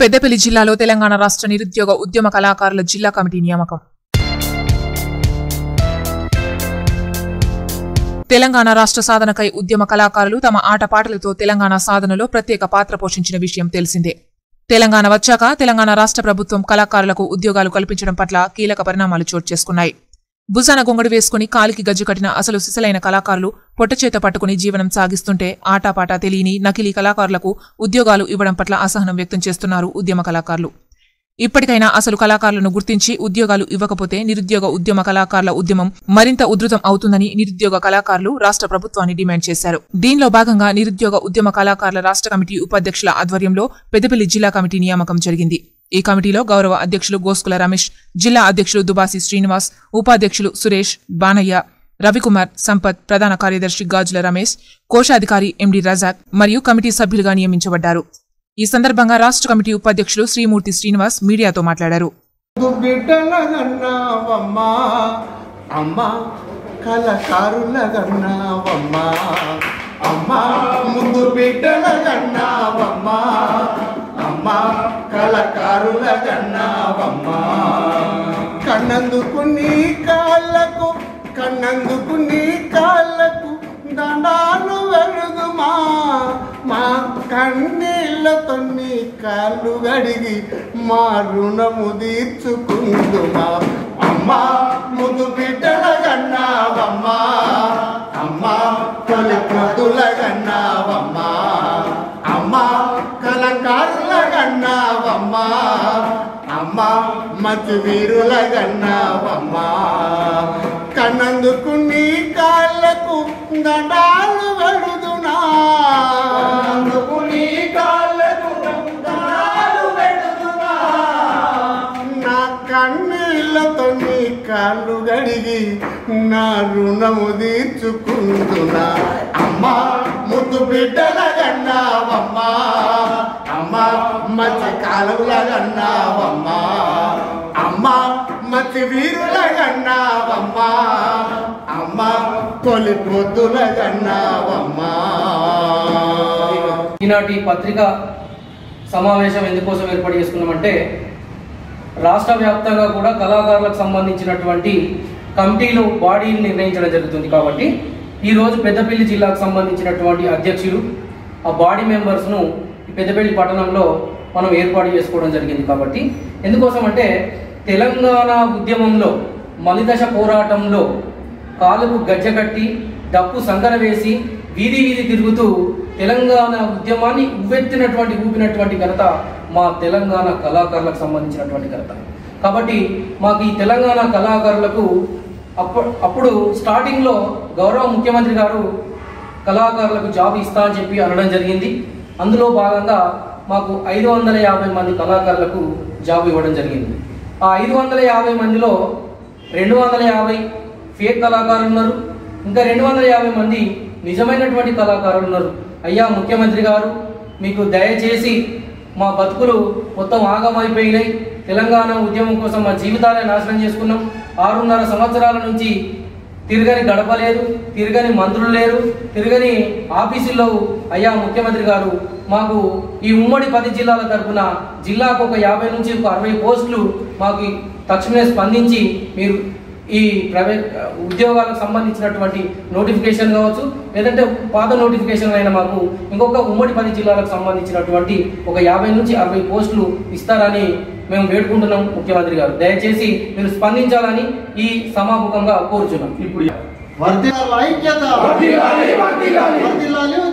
పెద్దపల్లి జిల్లాలో తెలంగాణ రాష్ట్ర నిరుద్యోగ ఉద్యమ కళాకారుల జిల్లా కమిటీ నియామకం తెలంగాణ రాష్ట్ర సాధనకై ఉద్యమ కళాకారులు తమ ఆటపాటలతో తెలంగాణ సాధనలో ప్రత్యేక పాత్ర పోషించిన విషయం తెలిసిందే తెలంగాణ వచ్చాక తెలంగాణ రాష్ట్ర ప్రభుత్వం కళాకారులకు ఉద్యోగాలు కల్పించడం పట్ల కీలక పరిణామాలు చోటు చేసుకున్నాయి భుజాన గొంగడి వేసుకుని కాలికి గజ్జు కట్టిన అసలు సిసలైన కళాకారులు పొట్టచేత పట్టుకుని జీవనం సాగిస్తుంటే ఆటాపాటా తెలియని నకిలీ కళాకారులకు ఉద్యోగాలు ఇవ్వడం పట్ల అసహనం వ్యక్తం చేస్తున్నారు ఉద్యమ కళాకారులు ఇప్పటికైనా అసలు కళాకారులను గుర్తించి ఉద్యోగాలు ఇవ్వకపోతే నిరుద్యోగ ఉద్యమ కళాకారుల ఉద్యమం మరింత ఉధృతం అవుతుందని నిరుద్యోగ కళాకారులు రాష్ట్ర ప్రభుత్వాన్ని డిమాండ్ చేశారు దీనిలో భాగంగా నిరుద్యోగ ఉద్యమ కళాకారుల రాష్ట్ర కమిటీ ఉపాధ్యక్షుల ఆధ్వర్యంలో పెద్దపల్లి జిల్లా కమిటీ నియామకం జరిగింది ఈ కమిటీలో గౌరవ అధ్యక్షులు గోస్కుల రమేష్ జిల్లా అధ్యక్షులు దుబాసి శ్రీనివాస్ ఉపాధ్యక్షులు సురేష్ బానయ్య రవికుమార్ సంపత్ ప్రధాన కార్యదర్శి గాజుల రమేష్ కోశాధికారి ఎండి రజాక్ మరియు కమిటీ సభ్యులుగా నియమించబడ్డారు ఈ సందర్భంగా రాష్ట్ర కమిటీ ఉపాధ్యక్షులు శ్రీమూర్తి శ్రీనివాస్ మీడియాతో మాట్లాడారు ముందు బిడ్డలగన్నావమ్మా అమ్మా కళకారులగన్నావమ్మా అమ్మా ముందు బిడ్డలగన్నావమ్మా అమ్మా కళకారులగన్నావమ్మా కన్నందుకు నీ కాళ్ళకు కన్నందుకు నీ కాళ్ళకు దండాలు వెడుదుమా మా కన్నీళ్లతో నీ కాళ్ళు గడిగి మా రుణము తీర్చుకుందుమా అమ్మా ముదు బిడ్డల గన్నావమ్మా అమ్మా తొలి పొద్దుల గన్నావమ్మా అమ్మా కలకారుల గన్నావమ్మా అమ్మా మతి వీరుల గన్నావమ్మా కన్నందుకు నీ కాళ్ళకు దండాలు వెడుదునా కన్నందుకు నీ కాళ్ళకు దండాలు వెడుదునా నా కన్నీళ్లతో నీ కాళ్ళు గడిగి నా రుణము తీర్చుకుందునా అమ్మా ముద్దు బిడ్డల గన్నావమ్మా అమ్మా మత్స్య కాలువల గన్నావమ్మా అమ్మా మత్స్య వీరుల గన్నావమ్మా అమ్మా తొలి పొద్దుల గన్నావమ్మా ఈనాటి పత్రిక సమావేశం ఎందుకోసం ఏర్పాటు చేసుకున్నామంటే రాష్ట్ర వ్యాప్తంగా కూడా కళాకారులకు సంబంధించినటువంటి కమిటీలు బాడీని నిర్ణయించడం జరుగుతుంది కాబట్టి ఈరోజు పెద్దపల్లి జిల్లాకు సంబంధించినటువంటి అధ్యక్షులు ఆ బాడీ మెంబర్స్ను ఈ పెద్దపల్లి పట్టణంలో మనం ఏర్పాటు చేసుకోవడం జరిగింది కాబట్టి ఎందుకోసం అంటే తెలంగాణ ఉద్యమంలో మలిదశ పోరాటంలో కాలుకు గజ్జ కట్టి డప్పు సంకర వేసి వీధి వీధి తిరుగుతూ తెలంగాణ ఉద్యమాన్ని ఉవ్వెత్తినటువంటి ఊపినటువంటి ఘనత మా తెలంగాణ కళాకారులకు సంబంధించినటువంటి ఘనత కాబట్టి మాకు ఈ తెలంగాణ కళాకారులకు అప్పుడు అప్పుడు స్టార్టింగ్లో గౌరవ ముఖ్యమంత్రి గారు కళాకారులకు జాబ్ ఇస్తా అని చెప్పి అనడం జరిగింది అందులో భాగంగా మాకు ఐదు వందల యాభై మంది కళాకారులకు జాబ్ ఇవ్వడం జరిగింది ఆ ఐదు వందల యాభై మందిలో రెండు వందల యాభై ఫేక్ కళాకారులు ఉన్నారు ఇంకా రెండు వందల యాభై మంది నిజమైనటువంటి కళాకారులు ఉన్నారు అయ్యా ముఖ్యమంత్రి గారు మీకు దయచేసి మా బతుకులు మొత్తం ఆగమైపోయినాయి తెలంగాణ ఉద్యమం కోసం మా జీవితాలే నాశనం చేసుకున్నాం ఆరున్నర సంవత్సరాల నుంచి తిరగని గడప లేదు తిరగని మంత్రులు లేరు తిరగని ఆఫీసుల్లో అయ్యా ముఖ్యమంత్రి గారు మాకు ఈ ఉమ్మడి పది జిల్లాల తరఫున జిల్లాకు ఒక యాభై నుంచి ఒక అరవై పోస్టులు మాకు ఈ తక్షణమే స్పందించి మీరు ఈ ప్రైవేట్ ఉద్యోగాలకు సంబంధించినటువంటి నోటిఫికేషన్ కావచ్చు లేదంటే పాత నోటిఫికేషన్ అయినా మాకు ఇంకొక ఉమ్మడి పది జిల్లాలకు సంబంధించినటువంటి ఒక యాభై నుంచి అరవై పోస్టులు ఇస్తారని మేము వేడుకుంటున్నాం ముఖ్యమంత్రి గారు దయచేసి మీరు స్పందించాలని ఈ సమాముఖంగా కోరుచున్నాం వర్ధిల్లాలి ఐక్యత వర్ధిల్లాలి